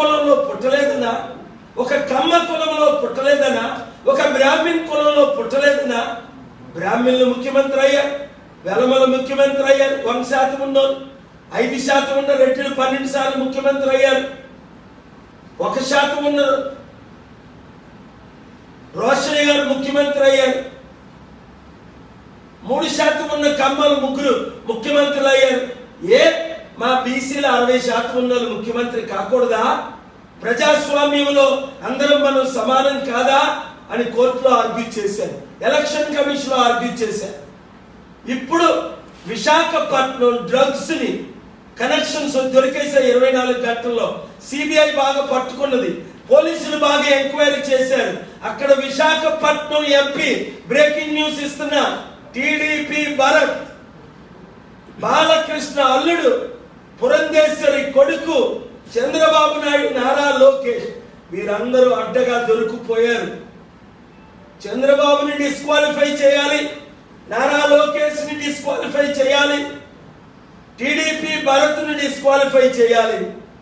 కులంలో పుట్టలేదనా ఒక కమ్మ కులంలో పుట్టలేదనా ఒక బ్రాహ్మణ్ కులంలో పుట్టలేదనా బ్రాహ్మణులు ముఖ్యమంత్రి అయ్యారు వెలమల ముఖ్యమంత్రి అయ్యారు వంద శాతం ఉన్నోరు ఐదు శాతం ఉన్న రెడ్డిలు పన్నెండు సార్లు ముఖ్యమంత్రి అయ్యారు ఒక శాతం ఉన్నారు రోషయ్య గారు ముఖ్యమంత్రి అయ్యారు మూడు శాతం ఉన్న కమ్మలు ముగ్గురు ముఖ్యమంత్రులు అయ్యారు ఏ మా బీసీలు అరవై శాతం ఉన్న వాళ్ళు ముఖ్యమంత్రి కాకూడదా ప్రజాస్వామ్యంలో అందరం మనం సమానం కాదా అని కోర్టులో ఆర్గ్యూ చేశారు ఎలక్షన్ కమిషన్ లో ఆర్గ్యూ చేశారు ఇప్పుడు విశాఖపట్నం డ్రగ్స్ ని కనెక్షన్స్ దొరికేసాయి ఇరవై నాలుగు గంటల్లో సిబిఐ బాగా పట్టుకున్నది పోలీసులు బాగా ఎంక్వైరీ చేశారు అక్కడ విశాఖపట్నం ఎంపీ బ్రేకింగ్ న్యూస్ ఇస్తున్నా టిడిపి భరత్ బాలకృష్ణ అల్లుడు పురంధేశ్వరి కొడుకు చంద్రబాబు నాయుడు నారా లోకేష్ వీరందరూ అడ్డగా దొరికిపోయారు చంద్రబాబుని డిస్క్వాలిఫై చేయాలి నారా లోకేష్ ని డిస్క్వాలిఫై చేయాలి టిడిపి భరత్ ని డిస్క్వాలిఫై చేయాలి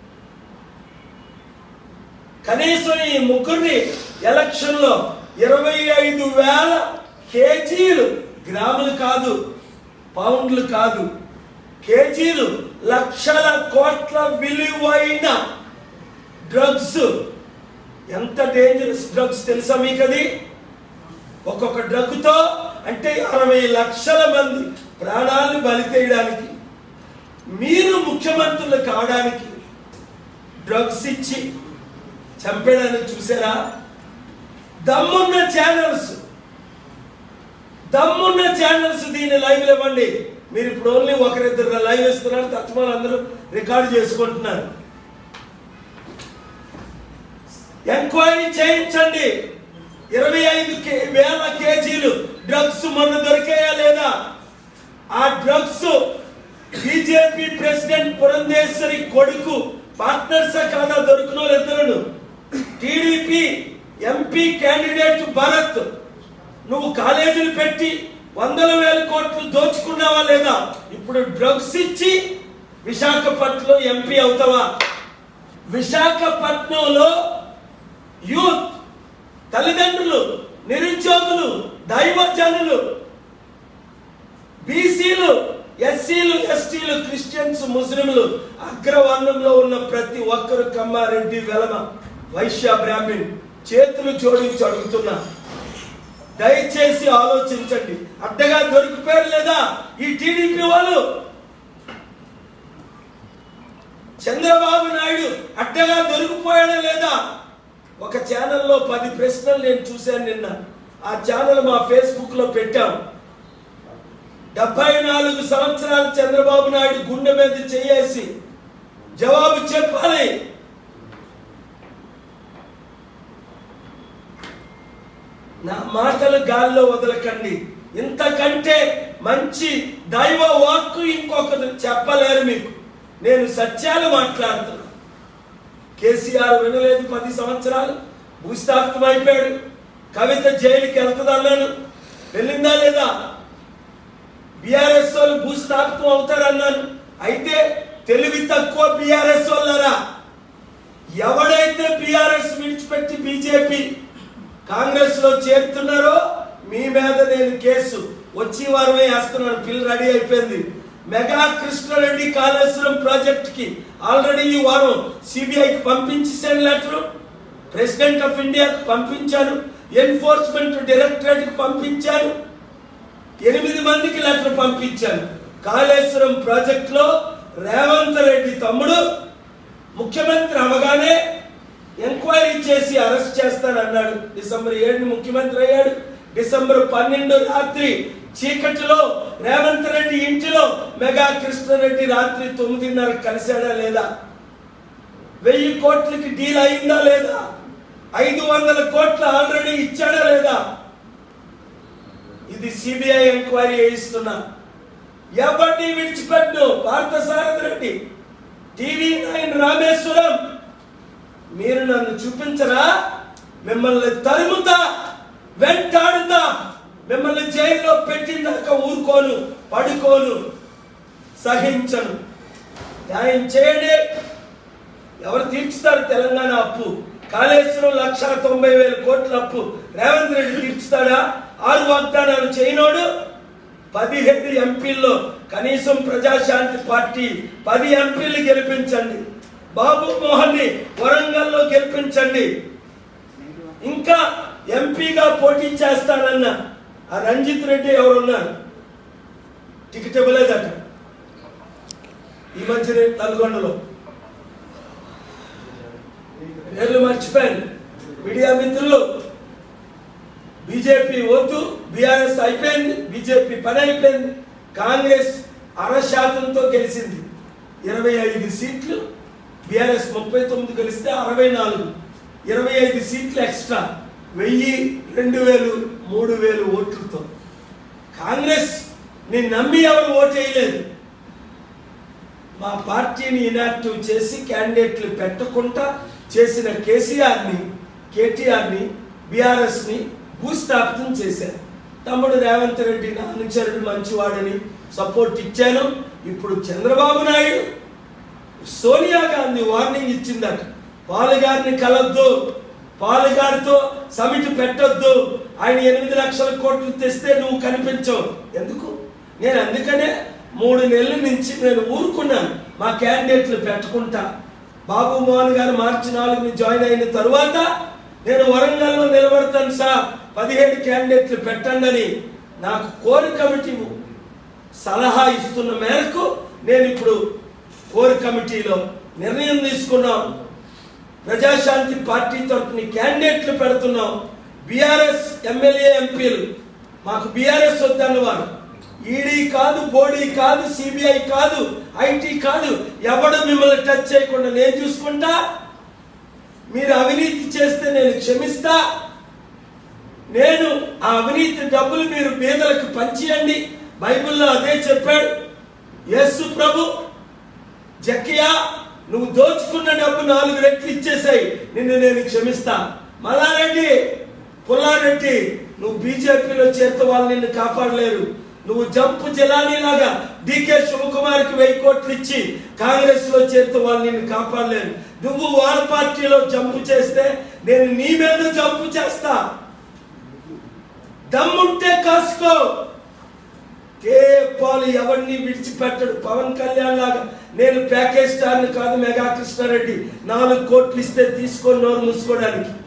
కనీసం ఈ ముగ్గురిని ఎలక్షన్ లో ఇరవై ఐదు వేల కేజీలు గ్రాములు కాదు పౌండ్లు కాదు కేజీలు లక్షల కోట్ల విలువైన డ్రగ్స్ ఎంత డేంజరస్ డ్రగ్స్ తెలుసా మీకు అది ఒక్కొక్క డ్రగ్తో అంటే అరవై లక్షల మంది ప్రాణాలను బలి తీయడానికి మీరు ముఖ్యమంత్రులు కావడానికి డ్రగ్స్ ఇచ్చి చంపేయడానికి చూసారా దమ్మున్న ఛానల్స్ దమ్మున్న ఛానల్స్ దీన్ని లైవ్ ఇవ్వండి మీరు ఇప్పుడు ఓన్లీ ఒకరిద్దరు లైవ్ ఇస్తున్నారు తత్వాలు అందరూ రికార్డు చేసుకుంటున్నారు ఎంక్వైరీ చేయించండి ఇరవై ఐదు కే- వేల కేజీలు డ్రగ్స్ మొన్న దొరికాయా లేదా ఆ డ్రగ్స్ బీజేపీ ప్రెసిడెంట్ పురంధేశ్వరి కొడుకు పార్ట్నర్స్ కాదా దొరికిన ఇద్దరును టీడీపీ ఎంపీ క్యాండిడేట్ భరత్ నువ్వు కాలేజీలు పెట్టి వందల వేల కోట్లు దోచుకున్నావా లేదా ఇప్పుడు డ్రగ్స్ ఇచ్చి విశాఖపట్నంలో ఎంపీ అవుతావా విశాఖపట్నంలో యూత్ తల్లిదండ్రులు నిరుద్యోగులు దైవజనులు బీసీలు ఎస్సీలు ఎస్టీలు క్రిస్టియన్స్ ముస్లింలు అగ్రవర్ణంలో ఉన్న ప్రతి ఒక్కరు కమ్మారెడ్డి వెలమ వైశ్య బ్రాహ్మణ్ చేతులు జోడించి అడుగుతున్నా దయచేసి ఆలోచించండి అడ్డగా దొరికిపోయారు లేదా ఈ టీడీపీ వాళ్ళు చంద్రబాబు నాయుడు అడ్డగా దొరికిపోయాడా లేదా ఒక ఛానల్లో పది ప్రశ్నలు నేను చూశాను నిన్న ఆ ఛానల్ మా ఫేస్బుక్ లో పెట్టాం డెబ్బై నాలుగు సంవత్సరాలు చంద్రబాబు నాయుడు గుండె మీద చేయేసి జవాబు చెప్పాలి నా మాటలు గాల్లో వదలకండి ఇంతకంటే మంచి దైవ వాక్కు ఇంకొకరు చెప్పలేరు మీకు నేను సత్యాలు మాట్లాడుతున్నా కేసీఆర్ వినలేదు పది సంవత్సరాలు భూస్థాపితం అయిపోయాడు కవిత జైలుకి వెళ్తుంది అన్నాను వెళ్ళిందా లేదా బీఆర్ఎస్ వాళ్ళు భూస్థాపితం అవుతారన్నాను అయితే తెలివి తక్కువ బీఆర్ఎస్ వాళ్ళరా ఎవడైతే బీఆర్ఎస్ విడిచిపెట్టి బీజేపీ కాంగ్రెస్ లో చేరుతున్నారో మీ మీద నేను కేసు వచ్చి వారమే వేస్తున్నాను బిల్ రెడీ అయిపోయింది మెగా కృష్ణారెడ్డి కాళేశ్వరం ప్రాజెక్ట్ కి ఆల్రెడీ ఈ వారం సిబిఐకి పంపించేసాను లెటర్ ప్రెసిడెంట్ ఆఫ్ ఇండియాకి పంపించాను ఎన్ఫోర్స్మెంట్ డైరెక్టరేట్ కి పంపించాను ఎనిమిది మందికి లెటర్ పంపించాను కాళేశ్వరం ప్రాజెక్ట్ లో రేవంత్ రెడ్డి తమ్ముడు ముఖ్యమంత్రి అవగానే ఎంక్వైరీ చేసి అరెస్ట్ చేస్తానన్నాడు డిసెంబర్ ఏడు ముఖ్యమంత్రి అయ్యాడు డిసెంబర్ పన్నెండు రాత్రి చీకటిలో రేవంత్ రెడ్డి ఇంటిలో మెగా కృష్ణారెడ్డి రాత్రి తొమ్మిదిన్నర కలిశాడా లేదా వెయ్యి కోట్లకి డీల్ అయిందా లేదా ఐదు వందల కోట్లు ఆల్రెడీ ఇచ్చాడా లేదా ఇది సిబిఐ ఎంక్వైరీ చేయిస్తున్నా ఎవరిని విడిచిపెట్టు పార్థసారథి రెడ్డి టీవీ నైన్ రామేశ్వరం మీరు నన్ను చూపించరా మిమ్మల్ని తరుముతా వెంటాడుతా మిమ్మల్ని జైల్లో పెట్టిందాక ఊరుకోను పడుకోను సహించను న్యాయం చేయండి ఎవరు తీర్చుతారు తెలంగాణ అప్పు కాళేశ్వరం లక్ష తొంభై వేల కోట్ల అప్పు రేవంత్ రెడ్డి తీర్చుతాడా ఆరు వాగ్దానాలు చేయనోడు పదిహేడు ఎంపీల్లో కనీసం ప్రజాశాంతి పార్టీ పది ఎంపీలు గెలిపించండి బాబు మోహన్ ని వరంగల్లో గెలిపించండి ఇంకా ఎంపీగా పోటీ చేస్తానన్న ఆ రంజిత్ రెడ్డి ఎవరున్నారు టికెట్ ఇవ్వలేదట ఈ మధ్యనే నల్గొండలో పేర్లు మర్చిపోయాను మీడియా మిత్రులు బీజేపీ వద్దు బీఆర్ఎస్ అయిపోయింది బీజేపీ పని అయిపోయింది కాంగ్రెస్ అర శాతంతో గెలిచింది ఇరవై ఐదు సీట్లు బీఆర్ఎస్ ముప్పై తొమ్మిది గెలిస్తే అరవై నాలుగు ఇరవై ఐదు సీట్లు ఎక్స్ట్రా వెయ్యి రెండు వేలు మూడు వేలు ఓట్లతో కాంగ్రెస్ ని నమ్మి ఎవరు ఓటు వేయలేదు మా పార్టీని ఇనాక్టివ్ చేసి క్యాండిడేట్లు పెట్టకుండా చేసిన కేసీఆర్ని కేటీఆర్ని బీఆర్ఎస్ని భూస్థాపితం చేశారు తమ్ముడు రేవంత్ రెడ్డి నా అనుచరుడు మంచివాడని సపోర్ట్ ఇచ్చాను ఇప్పుడు చంద్రబాబు నాయుడు సోనియా గాంధీ వార్నింగ్ ఇచ్చిందట పాలుగారిని కలద్దు పాలుగారితో సమిట్ పెట్టొద్దు ఆయన ఎనిమిది లక్షల కోట్లు తెస్తే నువ్వు కనిపించవు ఎందుకు నేను అందుకనే మూడు నెలల నుంచి నేను ఊరుకున్నాను మా క్యాండిడేట్లు పెట్టుకుంటా బాబు మోహన్ గారు మార్చి నాలుగుని జాయిన్ అయిన తరువాత నేను వరంగల్లో నిలబడతాను సార్ పదిహేడు క్యాండిడేట్లు పెట్టండి అని నాకు కోర్ కమిటీ సలహా ఇస్తున్న మేరకు నేను ఇప్పుడు కోర్ కమిటీలో నిర్ణయం తీసుకున్నాం ప్రజాశాంతి పార్టీ తరఫున క్యాండిడేట్లు పెడుతున్నాం బీఆర్ఎస్ ఎమ్మెల్యే ఎంపీలు మాకు బీఆర్ఎస్ వద్దన్నవారు ఈడీ కాదు బోడీ కాదు సిబిఐ కాదు ఐటీ కాదు ఎవడు మిమ్మల్ని టచ్ చేయకుండా నేను చూసుకుంటా మీరు అవినీతి చేస్తే నేను క్షమిస్తా నేను ఆ అవినీతి డబ్బులు మీరు పేదలకు పంచియండి బైబిల్లో అదే చెప్పాడు యేసు ప్రభు జకియా నువ్వు దోచుకున్న డబ్బు నాలుగు రెట్లు ఇచ్చేసాయి నిన్ను నేను క్షమిస్తా మల్లారెడ్డి పుల్లారెడ్డి నువ్వు బీజేపీలో చేరితే వాళ్ళు నిన్ను కాపాడలేరు నువ్వు జంపు జలానీ లాగా డికే శివకుమార్కి వెయ్యి కోట్లు ఇచ్చి కాంగ్రెస్ లో చేరితే వాళ్ళు నిన్ను కాపాడలేరు నువ్వు వాళ్ళ పార్టీలో జంపు చేస్తే నేను నీ మీద జంపు చేస్తా దమ్ముంటే కాసుకో కే పాలు ఎవరిని విడిచిపెట్టడు పవన్ కళ్యాణ్ లాగా నేను ప్యాకేజ్ స్టార్ని కాదు మెగా కృష్ణారెడ్డి నాలుగు కోట్లు ఇస్తే తీసుకొని నోరు మూసుకోవడానికి